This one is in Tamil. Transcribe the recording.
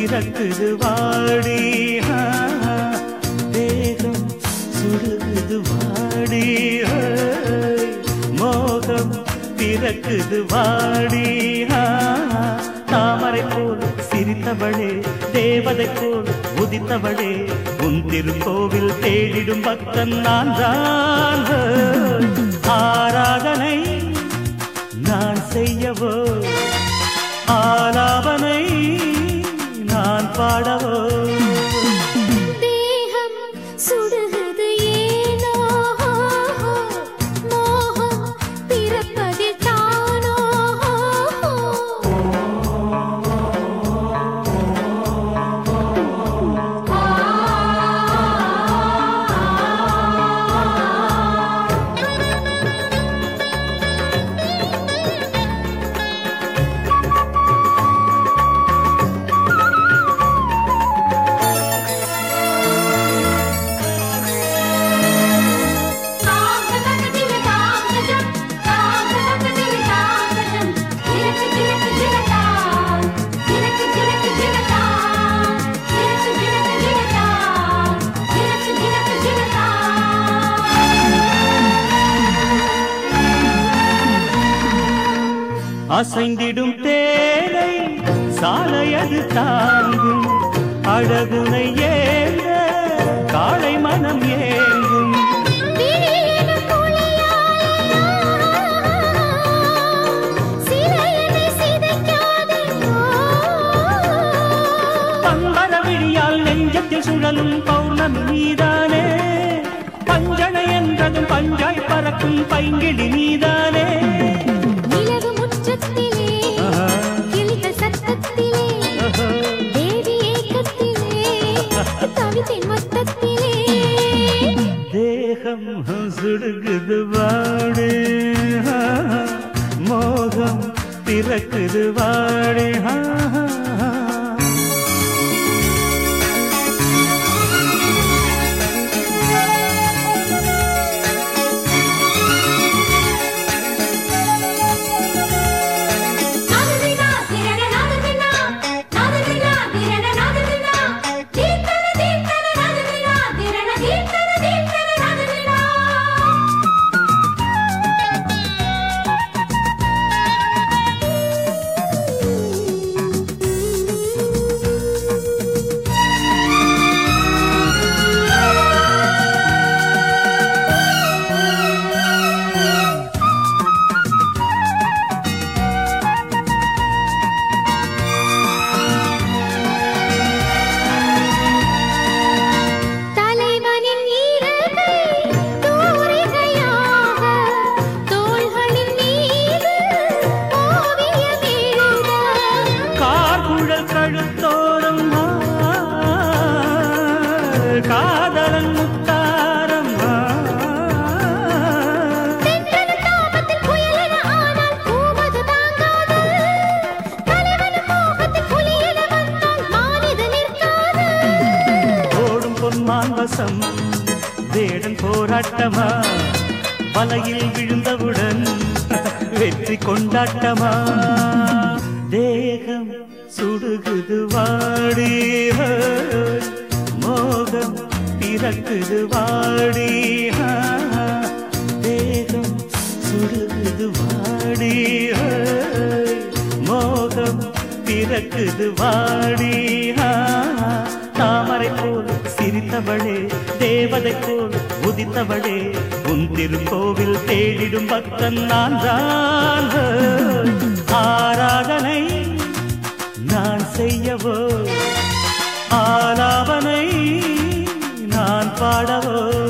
பிறக்குது வாடி ஆ, தேகம் சுடுகுது வாடி ஆ, மோகம் பிறக்குது வாடி ஆ, தாமரை போல் சிரித்தவளே தேவதை போல் உதித்தவளே உன் திருக்கோவில் தேடிடும் பக்தன் நான் தான் ஆராதனை நான் செய்யவோ ஆலாபனை நான் பாடவோ தேகம் சுடுகிறது ஏனோ மோகம் பிறப்பதில் தானோ அசைந்திடும் தேனை சாலையது தாங்கும் அழகுனை ஏந்த காளை மனம் ஏங்கும் பம்பர விழியால் நெஞ்சத்தில் சுழலும் பௌர்ணமி நீதானே பஞ்சனை என்றதும் பஞ்சாய் பறக்கும் பைங்கிழி நீதானே நிலவு முற்றத்திலே ஆஹா, கிளிகள் சத்தத்திலே ஆஹா. தேவி ஏக்கத்திலே தவித்தின் மொத்தத்திலே தேகம் சுடுகுது வாடு மோகம் பிறக்குது வாடு நாததினா திரண நாததினா நாததினா திரண நாததினா தீர்த்தன தீர்த்தன நாததினா திரண தீர்த்தன தீர்த்தன நாததினா தலைவனின் ஈரகை தூரிகையாக தோள்களின் மீது ஓவியம் எழுத கார்குழல் கழுத்தோரம் ஆ, காதலன் முத்தாரம் ஆ. தென்றல் தாபத்தில் புயலென ஆனால் பூவது தாங்காது தலைவன் மோகத்தில் புலியென வந்தால் மானிது நிற்காது ஓடும் பொன்மான் வசம் வேடன் போராட்டமா வலையில் விழுந்தவுடன் வெற்றி கொண்டாட்டமா தேகம் சுடுகுது வாடி மோகம் பிறக்குது வாடி தேகம் சுடுகுது வாடி மோகம் பிறக்குது வாடி தாமரை போல் சிரித்தவளே தேவதை போல் உதித்தவளே உன் திருக்கோவில் தேடிடும் பக்தன் நான் தான் ஆராதனை நான் செய்யவோ ஆலாபனை நான் பாடவோ